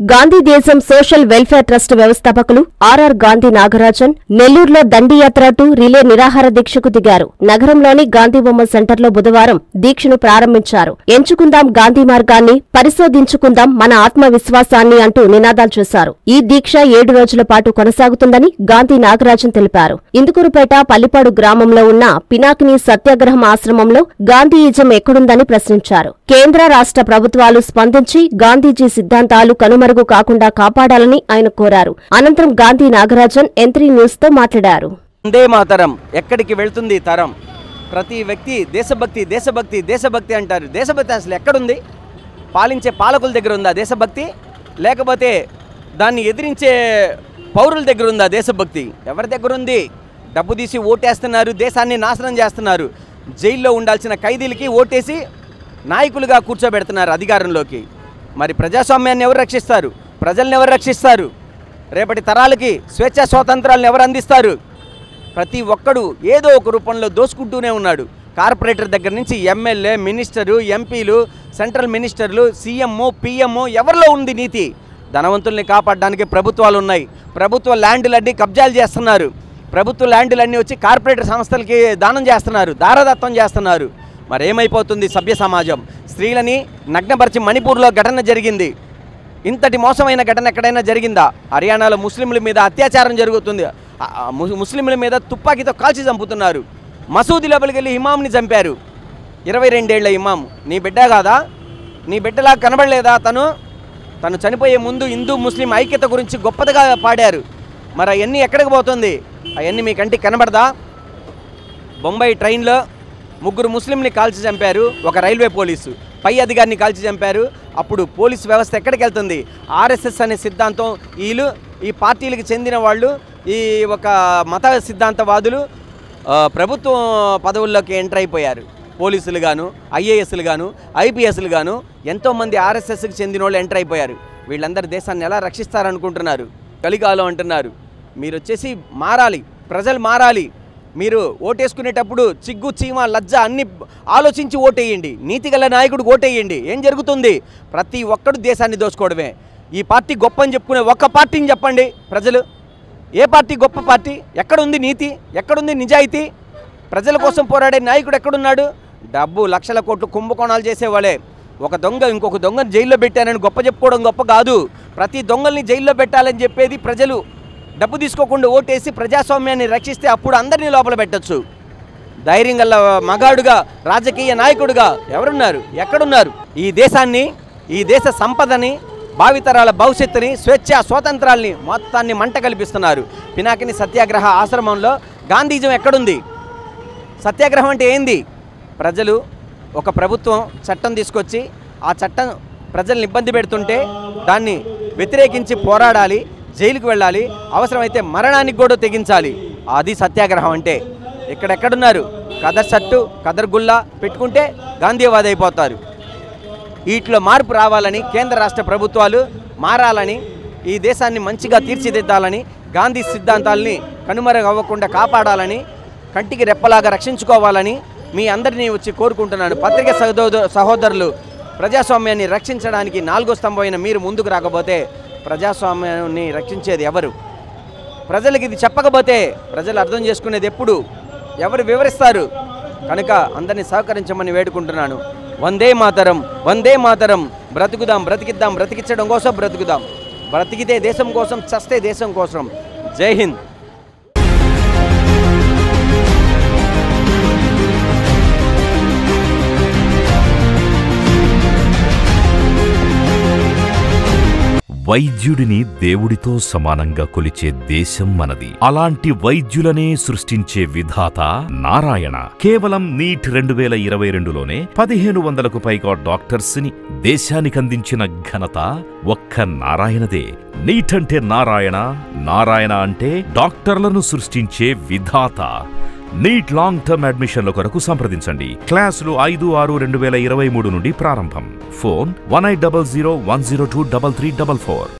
Gandhi Desam social welfare trust వ్యవస్థాపకులు ఆర్ఆర్ గాంధీ నాగరాజన్ నెల్లూరులో దండియాత్ర టు రిలే నిరాహార దీక్షకు దిగారు నగరంలోని గాంధీ బొమ్మ సెంటర్లో బుధవారం దీక్షను ప్రారంభించారు ఎంచుకుందాం గాంధీ మార్గాన్ని పరిశోధించుకుందాం మన ఆత్మవిశ్వాసాన్ని అంటూ నినాదాలు చేశారు ఈ దీక్ష ఏడు రోజుల పాటు కొనసాగుతుందని గాంధీ నాగరాజన్ తెలిపారు ఇందుకూరుపేట పల్లిపాడు గ్రామంలో ఉన్న పినాకిని సత్యాగ్రహం ఆశ్రమంలో గాంధీయిజం ఎక్కడుందని ప్రశ్నించారు కేంద్ర రాష్ట్ర ప్రభుత్వాలు స్పందించి గాంధీజీ సిద్ధాంతాలు కనుమరుగు కాకుండా కాపాడాలని ఆయన కోరారు అనంతరం గాంధీ నాగరాజన్ ఎంత్రీ న్యూస్ తో మాట్లాడారు వందే మాతరం ఎక్కడికి వెళ్తుంది ఈ తరం ప్రతి వ్యక్తి దేశభక్తి దేశభక్తి దేశభక్తి అంటారు దేశభక్తి అసలు ఎక్కడుంది పాలించే పాలకుల దగ్గర ఉందా దేశభక్తి లేకపోతే దాన్ని ఎదిరించే పౌరుల దగ్గర ఉందా దేశభక్తి ఎవరి దగ్గర ఉంది డబ్బు తీసి ఓటేస్తున్నారు దేశాన్ని నాశనం చేస్తున్నారు జైల్లో ఉండాల్సిన ఖైదీలకి ఓటేసి నాయకులుగా కూర్చోబెడుతున్నారు అధికారంలోకి మరి ప్రజాస్వామ్యాన్ని ఎవరు రక్షిస్తారు ప్రజల్ని ఎవరు రక్షిస్తారు రేపటి తరాలకి స్వేచ్ఛా స్వాతంత్రాలను ఎవరు అందిస్తారు ప్రతి ఒక్కడు ఏదో ఒక రూపంలో దోసుకుంటూనే ఉన్నాడు కార్పొరేటర్ దగ్గర నుంచి ఎమ్మెల్యే మినిస్టరు ఎంపీలు సెంట్రల్ మినిస్టర్లు సీఎంఓ పిఎంఓ ఎవరిలో ఉంది నీతి ధనవంతుల్ని కాపాడడానికి ప్రభుత్వాలు ఉన్నాయి ప్రభుత్వ ల్యాండ్లన్నీ కబ్జాలు చేస్తున్నారు ప్రభుత్వ ల్యాండ్లన్నీ వచ్చి కార్పొరేటర్ సంస్థలకి దానం చేస్తున్నారు దారదత్తం చేస్తున్నారు మరి ఏమైపోతుంది సభ్య సమాజం స్త్రీలని నగ్నపరిచి మణిపూర్లో ఘటన జరిగింది ఇంతటి మోసమైన ఘటన ఎక్కడైనా జరిగిందా హర్యానాలో ముస్లింల మీద అత్యాచారం జరుగుతుంది ఆ, ఆ, ము- ముస్లింల మీద తుపాకీతో కాల్చి చంపుతున్నారు మసూది లోపలికి వెళ్ళి ఇమాంని చంపారు ఇరవై రెండేళ్ల ఇమాం నీ బిడ్డ కాదా నీ బిడ్డలా కనబడలేదా తను తను చనిపోయే ముందు హిందూ ముస్లిం ఐక్యత గురించి గొప్పదిగా పాడారు మరి అవన్నీ ఎక్కడికి పోతుంది అవన్నీ మీ కంటికి కనబడదా బొంబాయి ట్రైన్లో ముగ్గురు ముస్లింని కాల్చి చంపారు ఒక రైల్వే పోలీసు పై అధికారిని కాల్చి చంపారు అప్పుడు పోలీసు వ్యవస్థ ఎక్కడికి వెళ్తుంది ఆర్ఎస్ఎస్ అనే సిద్ధాంతం వీళ్ళు ఈ పార్టీలకు చెందిన వాళ్ళు ఈ ఒక మత సిద్ధాంతవాదులు ఆ, ప్రభుత్వం పదవుల్లోకి ఎంటర్ అయిపోయారు పోలీసులు గాను ఐఏఎస్లు గాను ఐపీఎస్లు గాను ఎంతోమంది ఆర్ఎస్ఎస్కి చెందిన వాళ్ళు ఎంటర్ అయిపోయారు వీళ్ళందరూ దేశాన్ని ఎలా రక్షిస్తారనుకుంటున్నారు కలికాలం అంటున్నారు మీరు వచ్చేసి మారాలి ప్రజలు మారాలి మీరు ఓటేసుకునేటప్పుడు చిగ్గు చీమ లజ్జ అన్ని ఆలోచించి ఓటేయండి నీతిగల నాయకుడికి ఓటేయండి ఏం జరుగుతుంది ప్రతి ఒక్కడు దేశాన్ని దోచుకోవడమే ఈ పార్టీ గొప్ప అని చెప్పుకునే ఒక్క పార్టీని చెప్పండి ప్రజలు ఏ పార్టీ గొప్ప పార్టీ ఎక్కడుంది నీతి ఎక్కడుంది నిజాయితీ ప్రజల కోసం పోరాడే నాయకుడు ఎక్కడున్నాడు డబ్బు లక్షల కోట్లు కుంభకోణాలు చేసేవాళ్ళే ఒక దొంగ ఇంకొక దొంగను జైల్లో పెట్టానని గొప్ప చెప్పుకోవడం గొప్ప కాదు ప్రతి దొంగల్ని జైల్లో పెట్టాలని చెప్పేది ప్రజలు డబ్బు తీసుకోకుండా ఓటేసి ప్రజాస్వామ్యాన్ని రక్షిస్తే అప్పుడు అందరినీ లోపల పెట్టొచ్చు ధైర్యం గల మగాడుగా రాజకీయ నాయకుడుగా ఎవరున్నారు ఎక్కడున్నారు ఈ దేశాన్ని ఈ దేశ సంపదని భావితరాల భవిష్యత్తుని స్వేచ్ఛ స్వాతంత్రాల్ని మొత్తాన్ని మంట కల్పిస్తున్నారు పినాకిని సత్యాగ్రహ ఆశ్రమంలో గాంధీజం ఎక్కడుంది సత్యాగ్రహం అంటే ఏంది ప్రజలు ఒక ప్రభుత్వం చట్టం తీసుకొచ్చి ఆ చట్టం ప్రజల్ని ఇబ్బంది పెడుతుంటే దాన్ని వ్యతిరేకించి పోరాడాలి జైలుకు వెళ్ళాలి అవసరమైతే మరణానికి కూడా తెగించాలి అది సత్యాగ్రహం అంటే ఇక్కడెక్కడున్నారు కదర్ షర్టు కదర్ గుల్లా పెట్టుకుంటే గాంధీవాది అయిపోతారు వీటిలో మార్పు రావాలని కేంద్ర రాష్ట్ర ప్రభుత్వాలు మారాలని ఈ దేశాన్ని మంచిగా తీర్చిదిద్దాలని గాంధీ సిద్ధాంతాల్ని కనుమరుగవ్వకుండా కాపాడాలని కంటికి రెప్పలాగా రక్షించుకోవాలని మీ అందరినీ వచ్చి కోరుకుంటున్నాను పత్రిక సహోద సహోదరులు ప్రజాస్వామ్యాన్ని రక్షించడానికి నాలుగో స్తంభమైన మీరు ముందుకు రాకపోతే ప్రజాస్వామ్యాన్ని రక్షించేది ఎవరు ప్రజలకు ఇది చెప్పకపోతే ప్రజలు అర్థం చేసుకునేది ఎప్పుడు ఎవరు వివరిస్తారు కనుక అందరినీ సహకరించమని వేడుకుంటున్నాను వందే మాతరం వందే మాతరం బ్రతుకుదాం బ్రతికిద్దాం బ్రతికించడం కోసం బ్రతుకుదాం బ్రతికితే దేశం కోసం చస్తే దేశం కోసం జై హింద్ వైద్యుడిని దేవుడితో సమానంగా కొలిచే దేశం మనది అలాంటి వైద్యులనే సృష్టించే విధాత నారాయణ కేవలం నీట్ రెండు వేల ఇరవై రెండులోనే పదిహేను వందలకు పైగా డాక్టర్స్ ని దేశానికి అందించిన ఘనత ఒక్క నారాయణదే నీట్ అంటే నారాయణ నారాయణ అంటే డాక్టర్లను సృష్టించే విధాత నీట్ లాంగ్ టర్మ్ అడ్మిషన్ల కొరకు సంప్రదించండి క్లాసులు ఐదు ఆరు రెండు వేల ఇరవై మూడు నుండి ప్రారంభం phone one eight double zero one zero two double three double four